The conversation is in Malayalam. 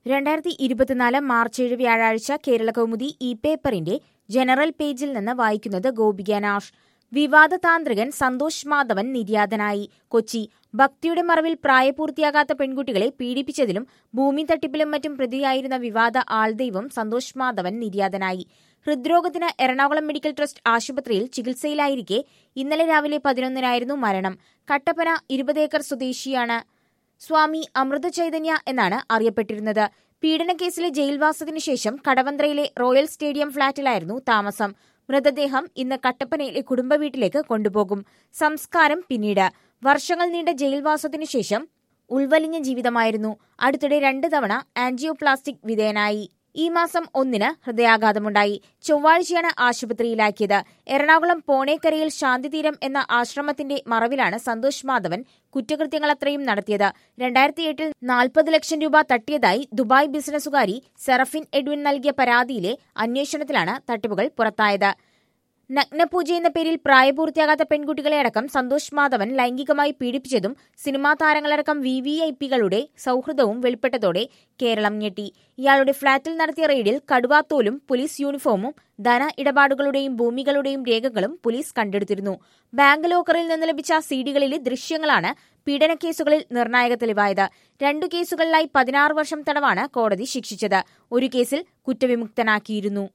രണ്ടായിരത്തി ഇരുപത്തിനാല് മാർച്ച് ഏഴ് വ്യാഴാഴ്ച കേരള കൗമുദി ഈ പേപ്പറിന്റെ ജനറൽ പേജിൽ നിന്ന് വായിക്കുന്നത് ഗോപിക നാഷ് വിവാദ താന്ത്രികൻ സന്തോഷ് മാധവൻ നിര്യാതനായി കൊച്ചി ഭക്തിയുടെ മറവിൽ പ്രായപൂർത്തിയാകാത്ത പെൺകുട്ടികളെ പീഡിപ്പിച്ചതിലും ഭൂമി തട്ടിപ്പിലും മറ്റും പ്രതിയായിരുന്ന വിവാദ ആൾദൈവം സന്തോഷ് മാധവൻ നിര്യാതനായി ഹൃദ്രോഗത്തിന് എറണാകുളം മെഡിക്കൽ ട്രസ്റ്റ് ആശുപത്രിയിൽ ചികിത്സയിലായിരിക്കെ ഇന്നലെ രാവിലെ പതിനൊന്നിനായിരുന്നു മരണം കട്ടപ്പന ഇരുപതേക്കർ സ്വദേശിയാണ് സ്വാമി അമൃത ചൈതന്യ എന്നാണ് അറിയപ്പെട്ടിരുന്നത് പീഡനക്കേസിലെ ജയിൽവാസത്തിനു ശേഷം കടവന്ത്രയിലെ റോയൽ സ്റ്റേഡിയം ഫ്ളാറ്റിലായിരുന്നു താമസം മൃതദേഹം ഇന്ന് കട്ടപ്പനയിലെ കുടുംബ വീട്ടിലേക്ക് കൊണ്ടുപോകും സംസ്കാരം പിന്നീട് വർഷങ്ങൾ നീണ്ട ജയിൽവാസത്തിനു ശേഷം ഉൾവലിഞ്ഞ ജീവിതമായിരുന്നു അടുത്തിടെ രണ്ട് തവണ ആൻജിയോപ്ലാസ്റ്റിക് വിധേയനായി ഈ മാസം ഒന്നിന് ഹൃദയാഘാതമുണ്ടായി ചൊവ്വാഴ്ചയാണ് ആശുപത്രിയിലാക്കിയത് എറണാകുളം പോണേക്കരയിൽ ശാന്തിതീരം എന്ന ആശ്രമത്തിന്റെ മറവിലാണ് സന്തോഷ് മാധവൻ കുറ്റകൃത്യങ്ങളത്രയും നടത്തിയത് രണ്ടായിരത്തി എട്ടിൽ നാൽപ്പത് ലക്ഷം രൂപ തട്ടിയതായി ദുബായ് ബിസിനസ്സുകാരി സെറഫിൻ എഡ്വിൻ നൽകിയ പരാതിയിലെ അന്വേഷണത്തിലാണ് തട്ടിപ്പുകൾ പുറത്തായത് നഗ്നപൂജ എന്ന പേരിൽ പ്രായപൂർത്തിയാകാത്ത പെൺകുട്ടികളെ അടക്കം സന്തോഷ് മാധവൻ ലൈംഗികമായി പീഡിപ്പിച്ചതും സിനിമാ താരങ്ങളടക്കം വി വി ഐ പികളുടെ സൌഹൃദവും വെളിപ്പെട്ടതോടെ കേരളം ഞെട്ടി ഇയാളുടെ ഫ്ളാറ്റിൽ നടത്തിയ റെയ്ഡിൽ കടുവാത്തോലും പോലീസ് യൂണിഫോമും ധന ഇടപാടുകളുടെയും ഭൂമികളുടെയും രേഖകളും പോലീസ് കണ്ടെടുത്തിരുന്നു ബാങ്ക് ലോക്കറിൽ നിന്ന് ലഭിച്ച സിഡികളിലെ ദൃശ്യങ്ങളാണ് പീഡനക്കേസുകളിൽ നിർണായക തെളിവായത് രണ്ടു കേസുകളിലായി പതിനാറ് വർഷം തടവാണ് കോടതി ശിക്ഷിച്ചത് ഒരു കേസിൽ കുറ്റവിമുക്തനാക്കിയിരുന്നു